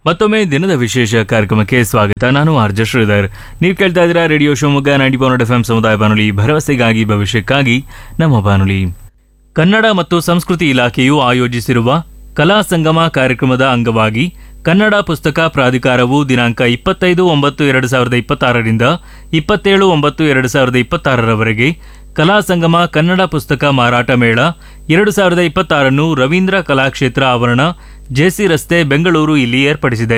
ಮತ್ತೊಮ್ಮೆ ದಿನದ ವಿಶೇಷ ಕಾರ್ಯಕ್ರಮಕ್ಕೆ ಸ್ವಾಗತ ನಾನು ಆರ್ಜ ಶ್ರೀಧರ್ ನೀವು ಕೇಳ್ತಾ ಇದ್ದೀರಾ radio Shivamogga ninety point F M ಸಮುದಾಯ ಬಾನುಲಿ ಭರವಸೆಗಾಗಿ ಭವಿಷ್ಯಕ್ಕಾಗಿ ನಮ್ಮ ಬಾನುಲಿ ಕನ್ನಡ ಮತ್ತು ಸಂಸ್ಕೃತಿ ಇಲಾಖೆಯು ಆಯೋಜಿಸಿರುವ ಕಲಾ ಸಂಗಮ ಕಾರ್ಯಕ್ರಮದ ಅಂಗವಾಗಿ ಕನ್ನಡ ಪುಸ್ತಕ ಪ್ರಾಧಿಕಾರವು ದಿನಾಂಕ ಇಪ್ಪತ್ತೈದು ಒಂಬತ್ತು ಎರಡು ಸಾವಿರದ ಇಪ್ಪತ್ತಾರರಿಂದ ಇಪ್ಪತ್ತೇಳು ಒಂಬತ್ತು ಎರಡು ಸಾವಿರದ ಇಪ್ಪತ್ತಾರರವರೆಗೆ ಕಲಾ ಸಂಗಮ ಕನ್ನಡ ಪುಸ್ತಕ ಮಾರಾಟ ಮೇಳ ಎರಡು ಸಾವಿರದ ಇಪ್ಪತ್ತಾರನ್ನು ರವೀಂದ್ರ ಕಲಾಕ್ಷೇತ್ರ ಆವರಣ ಜೆಸಿ ರಸ್ತೆ ಬೆಂಗಳೂರು ಇಲ್ಲಿ ಏರ್ಪಡಿಸಿದೆ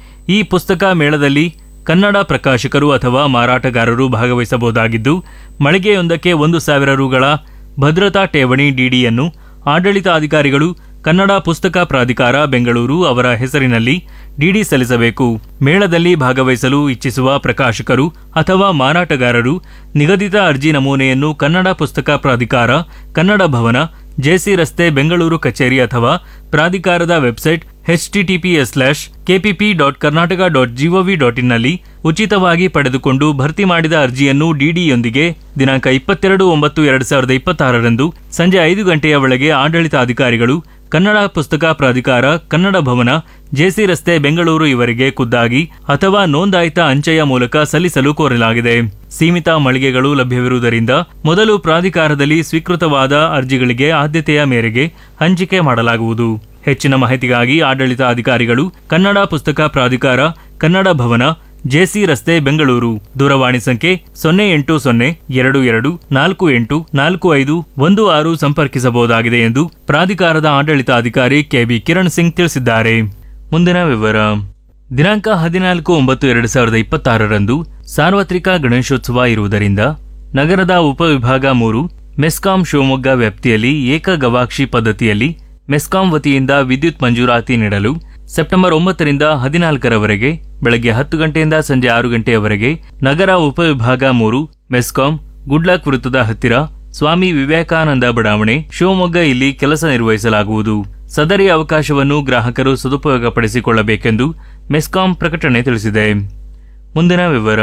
ಈ ಪುಸ್ತಕ ಮೇಳದಲ್ಲಿ ಕನ್ನಡ ಪ್ರಕಾಶಕರು ಅಥವಾ ಮಾರಾಟಗಾರರು ಭಾಗವಹಿಸಬಹುದಾಗಿದ್ದು ಮಳಿಗೆಯೊಂದಕ್ಕೆ ಒಂದು ಸಾವಿರ ರುಗಳ ಭದ್ರತಾ ಠೇವಣಿ ಡಿಡಿಯನ್ನು ಆಡಳಿತಾಧಿಕಾರಿಗಳು ಕನ್ನಡ ಪುಸ್ತಕ ಪ್ರಾಧಿಕಾರ ಬೆಂಗಳೂರು ಅವರ ಹೆಸರಿನಲ್ಲಿ ಡಿಡಿ ಸಲ್ಲಿಸಬೇಕು ಮೇಳದಲ್ಲಿ ಭಾಗವಹಿಸಲು ಇಚ್ಛಿಸುವ ಪ್ರಕಾಶಕರು ಅಥವಾ ಮಾರಾಟಗಾರರು ನಿಗದಿತ ಅರ್ಜಿ ನಮೂನೆಯನ್ನು ಕನ್ನಡ ಪುಸ್ತಕ ಪ್ರಾಧಿಕಾರ ಕನ್ನಡ ಭವನ ಜೆಸಿ ರಸ್ತೆ ಬೆಂಗಳೂರು ಕಚೇರಿ ಅಥವಾ ಪ್ರಾಧಿಕಾರದ website HTTPS slash KPP dot Karnataka dot GOV dot ಇನ್ನಲ್ಲಿ ಉಚಿತವಾಗಿ ಪಡೆದುಕೊಂಡು ಭರ್ತಿ ಮಾಡಿದ ಅರ್ಜಿಯನ್ನು ಡಿಡಿಯೊಂದಿಗೆ ದಿನಾಂಕ ಇಪ್ಪತ್ತೆರಡು ಒಂಬತ್ತು ಎರಡು ಸಾವಿರದ ಇಪ್ಪತ್ತಾರರಂದು ಸಂಜೆ ಐದು ಗಂಟೆಯ ಒಳಗೆ ಆಡಳಿತಾಧಿಕಾರಿಗಳು ಕನ್ನಡ ಪುಸ್ತಕ ಪ್ರಾಧಿಕಾರ ಕನ್ನಡ ಭವನ ಜೆಸಿ ರಸ್ತೆ ಬೆಂಗಳೂರು ಇವರಿಗೆ ಖುದ್ದಾಗಿ ಅಥವಾ ನೋಂದಾಯಿತ ಅಂಚೆಯ ಮೂಲಕ ಸಲ್ಲಿಸಲು ಕೋರಲಾಗಿದೆ ಸೀಮಿತ ಮಳಿಗೆಗಳು ಲಭ್ಯವಿರುವುದರಿಂದ ಮೊದಲು ಪ್ರಾಧಿಕಾರದಲ್ಲಿ ಸ್ವೀಕೃತವಾದ ಅರ್ಜಿಗಳಿಗೆ ಆದ್ಯತೆಯ ಮೇರೆಗೆ ಹಂಚಿಕೆ ಮಾಡಲಾಗುವುದು ಹೆಚ್ಚಿನ ಮಾಹಿತಿಗಾಗಿ ಆಡಳಿತ ಅಧಿಕಾರಿಗಳು ಕನ್ನಡ ಪುಸ್ತಕ ಪ್ರಾಧಿಕಾರ ಕನ್ನಡ ಭವನ ಜೆಸಿ ರಸ್ತೆ ಬೆಂಗಳೂರು ದೂರವಾಣಿ ಸಂಖ್ಯೆ ಸೊನ್ನೆ ಎಂಟು ಸೊನ್ನೆ ಎರಡು ಎರಡು ನಾಲ್ಕು ಎಂಟು ನಾಲ್ಕು ಐದು ಒಂದು ಆರು ಸಂಪರ್ಕಿಸಬಹುದಾಗಿದೆ ಎಂದು ಪ್ರಾಧಿಕಾರದ ಆಡಳಿತಾಧಿಕಾರಿ ಕೆಬಿ ಕಿರಣ್ ಸಿಂಗ್ ತಿಳಿಸಿದ್ದಾರೆ ಮುಂದಿನ ವಿವರ ದಿನಾಂಕ ಹದಿನಾಲ್ಕು ಒಂಬತ್ತು ಎರಡು ಸಾವಿರದ ಇಪ್ಪತ್ತಾರರಂದು ಸಾರ್ವತ್ರಿಕ ಗಣೇಶೋತ್ಸವ ಇರುವುದರಿಂದ ನಗರದ ಉಪವಿಭಾಗ ಮೂರು ಮೆಸ್ಕಾಂ ಶಿವಮೊಗ್ಗ ವ್ಯಾಪ್ತಿಯಲ್ಲಿ ಏಕ ಗವಾಕ್ಷಿ ಪದ್ಧತಿಯಲ್ಲಿ ಮೆಸ್ಕಾಂ ವತಿಯಿಂದ ವಿದ್ಯುತ್ ಮಂಜೂರಾತಿ ನೀಡಲು ಸೆಪ್ಟೆಂಬರ್ ಒಂಬತ್ತರಿಂದ ಹದಿನಾಲ್ಕರವರೆಗೆ ಬೆಳಗ್ಗೆ ಹತ್ತು ಗಂಟೆಯಿಂದ ಸಂಜೆ ಆರು ಗಂಟೆಯವರೆಗೆ ನಗರ ಉಪವಿಭಾಗ ಮೂರು ಮೆಸ್ಕಾಂ ಗುಡ್ಲಕ್ ವೃತ್ತದ ಹತ್ತಿರ ಸ್ವಾಮಿ ವಿವೇಕಾನಂದ ಬಡಾವಣೆ ಶಿವಮೊಗ್ಗ ಇಲ್ಲಿ ಕೆಲಸ ನಿರ್ವಹಿಸಲಾಗುವುದು ಸದರಿ ಅವಕಾಶವನ್ನು ಗ್ರಾಹಕರು ಸದುಪಯೋಗಪಡಿಸಿಕೊಳ್ಳಬೇಕೆಂದು ಮೆಸ್ಕಾಂ ಪ್ರಕಟಣೆ ತಿಳಿಸಿದೆ ಮುಂದಿನ ವಿವರ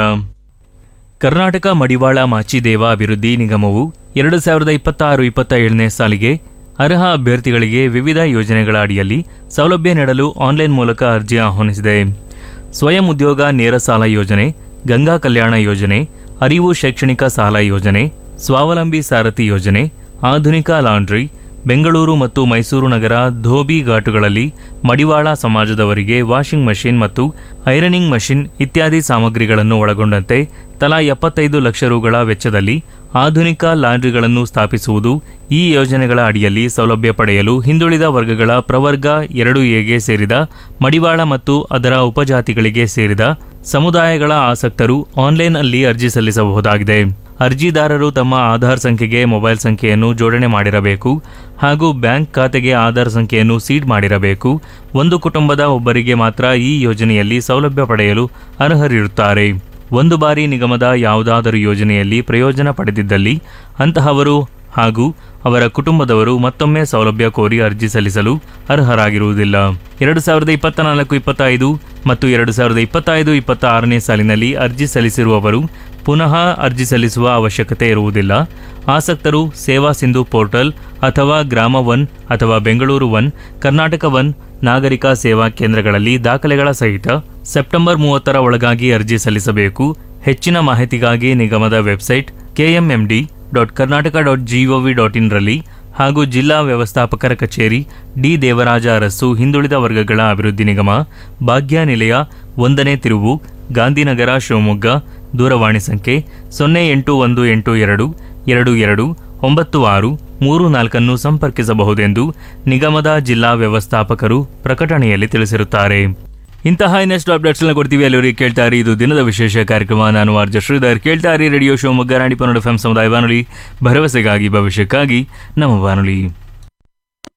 ಕರ್ನಾಟಕ ಮಡಿವಾಳ ಮಾಚಿದೇವ ಅಭಿವೃದ್ಧಿ ನಿಗಮವು ಎರಡು ಸಾವಿರದ ಇಪ್ಪತ್ತಾರು ಇಪ್ಪತ್ತ ಏಳನೇ ಸಾಲಿಗೆ ಅರ್ಹ ಅಭ್ಯರ್ಥಿಗಳಿಗೆ ವಿವಿಧ ಯೋಜನೆಗಳ ಅಡಿಯಲ್ಲಿ ಸೌಲಭ್ಯ ನೀಡಲು ಆನ್ಲೈನ್ ಮೂಲಕ ಅರ್ಜಿ ಆಹ್ವಾನಿಸಿದೆ ಸ್ವಯಂ ಉದ್ಯೋಗ ನೇರ ಸಾಲ ಯೋಜನೆ ಗಂಗಾ ಕಲ್ಯಾಣ ಯೋಜನೆ ಅರಿವು ಶೈಕ್ಷಣಿಕ ಸಾಲ ಯೋಜನೆ ಸ್ವಾವಲಂಬಿ ಸಾರಥಿ ಯೋಜನೆ ಆಧುನಿಕ ಲಾಂಡ್ರಿ ಬೆಂಗಳೂರು ಮತ್ತು ಮೈಸೂರು ನಗರ ಧೋಬಿ ಘಾಟುಗಳಲ್ಲಿ ಮಡಿವಾಳ ಸಮಾಜದವರಿಗೆ ವಾಷಿಂಗ್ ಮಷಿನ್ ಮತ್ತು ಐರನಿಂಗ್ ಮಷಿನ್ ಇತ್ಯಾದಿ ಸಾಮಗ್ರಿಗಳನ್ನು ಒಳಗೊಂಡಂತೆ ತಲಾ ಎಪ್ಪತ್ತೈದು ಲಕ್ಷ ರುಗಳ ವೆಚ್ಚದಲ್ಲಿ ಆಧುನಿಕ ಲಾಂಡ್ರಿಗಳನ್ನು ಸ್ಥಾಪಿಸುವುದು ಈ ಯೋಜನೆಗಳ ಅಡಿಯಲ್ಲಿ ಸೌಲಭ್ಯ ಪಡೆಯಲು ಹಿಂದುಳಿದ ವರ್ಗಗಳ ಪ್ರವರ್ಗ ಎರಡು ಎಗೆ ಸೇರಿದ ಮಡಿವಾಳ ಮತ್ತು ಅದರ ಉಪಜಾತಿಗಳಿಗೆ ಸೇರಿದ ಸಮುದಾಯಗಳ ಆಸಕ್ತರು ಆನ್ಲೈನ್ ಅಲ್ಲಿ ಅರ್ಜಿ ಸಲ್ಲಿಸಬಹುದಾಗಿದೆ ಅರ್ಜಿದಾರರು ತಮ್ಮ ಆಧಾರ್ ಸಂಖ್ಯೆಗೆ ಮೊಬೈಲ್ ಸಂಖ್ಯೆಯನ್ನು ಜೋಡಣೆ ಮಾಡಿರಬೇಕು ಹಾಗೂ ಬ್ಯಾಂಕ್ ಖಾತೆಗೆ ಆಧಾರ್ ಸಂಖ್ಯೆಯನ್ನು ಸೀಡ್ ಮಾಡಿರಬೇಕು ಒಂದು ಕುಟುಂಬದ ಒಬ್ಬರಿಗೆ ಮಾತ್ರ ಈ ಯೋಜನೆಯಲ್ಲಿ ಸೌಲಭ್ಯ ಪಡೆಯಲು ಅರ್ಹರಿರುತ್ತಾರೆ ಒಂದು ಬಾರಿ ನಿಗಮದ ಯಾವುದಾದರೂ ಯೋಜನೆಯಲ್ಲಿ ಪ್ರಯೋಜನ ಪಡೆದಿದ್ದಲ್ಲಿ ಅಂತಹವರು ಹಾಗೂ ಅವರ ಕುಟುಂಬದವರು ಮತ್ತೊಮ್ಮೆ ಸೌಲಭ್ಯ ಕೋರಿ ಅರ್ಜಿ ಸಲ್ಲಿಸಲು ಅರ್ಹರಾಗಿರುವುದಿಲ್ಲ ಎರಡು ಸಾವಿರದ ಇಪ್ಪತ್ತ ನಾಲ್ಕು ಇಪ್ಪತ್ತೈದು ಮತ್ತು ಎರಡು ಸಾವಿರದ ಇಪ್ಪತ್ತೈದು ಇಪ್ಪತ್ತ ಆರನೇ ಸಾಲಿನಲ್ಲಿ ಅರ್ಜಿ ಸಲ್ಲಿಸಿರುವವರು ಪುನಃ ಅರ್ಜಿ ಸಲ್ಲಿಸುವ ಅವಶ್ಯಕತೆ ಇರುವುದಿಲ್ಲ ಆಸಕ್ತರು ಸೇವಾ ಸಿಂಧು ಪೋರ್ಟಲ್ ಅಥವಾ ಗ್ರಾಮ ಒನ್ ಅಥವಾ ಬೆಂಗಳೂರು ಒನ್ ಕರ್ನಾಟಕ ಒನ್ ನಾಗರಿಕ ಸೇವಾ ಕೇಂದ್ರಗಳಲ್ಲಿ ದಾಖಲೆಗಳ ಸಹಿತ ಸೆಪ್ಟೆಂಬರ್ ಮೂವತ್ತರ ಒಳಗಾಗಿ ಅರ್ಜಿ ಸಲ್ಲಿಸಬೇಕು ಹೆಚ್ಚಿನ ಮಾಹಿತಿಗಾಗಿ ನಿಗಮದ website KMMD dot Karnataka dot GOV dot ಇನ್ರಲ್ಲಿ ಹಾಗೂ ಜಿಲ್ಲಾ ವ್ಯವಸ್ಥಾಪಕರ ಕಚೇರಿ ಡಿ ದೇವರಾಜ ಅರಸು ಹಿಂದುಳಿದ ವರ್ಗಗಳ ಅಭಿವೃದ್ಧಿ ನಿಗಮ ಭಾಗ್ಯ ನಿಲಯ ಒಂದನೇ ತಿರುವು ಗಾಂಧಿನಗರ ಶಿವಮೊಗ್ಗ ದೂರವಾಣಿ ಸಂಖ್ಯೆ ಸೊನ್ನೆ ಎಂಟು ಒಂದು ಎಂಟು ಎರಡು ಎರಡು ಎರಡು ಒಂಬತ್ತು ಆರು ಮೂರು ನಾಲ್ಕನ್ನು ಸಂಪರ್ಕಿಸಬಹುದೆಂದು ನಿಗಮದ ಜಿಲ್ಲಾ ವ್ಯವಸ್ಥಾಪಕರು ಪ್ರಕಟಣೆಯಲ್ಲಿ ತಿಳಿಸಿರುತ್ತಾರೆ ಇಂತಹ ಇನ್ನಷ್ಟು ಅಪ್ಡೇಟ್ಸ್ನ ಕೊಡ್ತೀವಿ ಅಲ್ಲಿವರೆಗೆ ಕೇಳ್ತಾ ಇರಿ ಇದು ದಿನದ ವಿಶೇಷ ಕಾರ್ಯಕ್ರಮ ನಾನು ಆರ್ಜ ಶ್ರೀಧರ್ ಕೇಳ್ತಾ ಇರಿ ರೇಡಿಯೋ ಶಿವಮೊಗ್ಗ ನಾಡಿ ಪನ್ನಡ ಎಫ್ ಸಮುದಾಯ ಬಾನುಲಿ ಭರವಸೆಗಾಗಿ ಭವಿಷ್ಯಕ್ಕಾಗಿ ನಮ್ಮ ಬಾನುಲಿ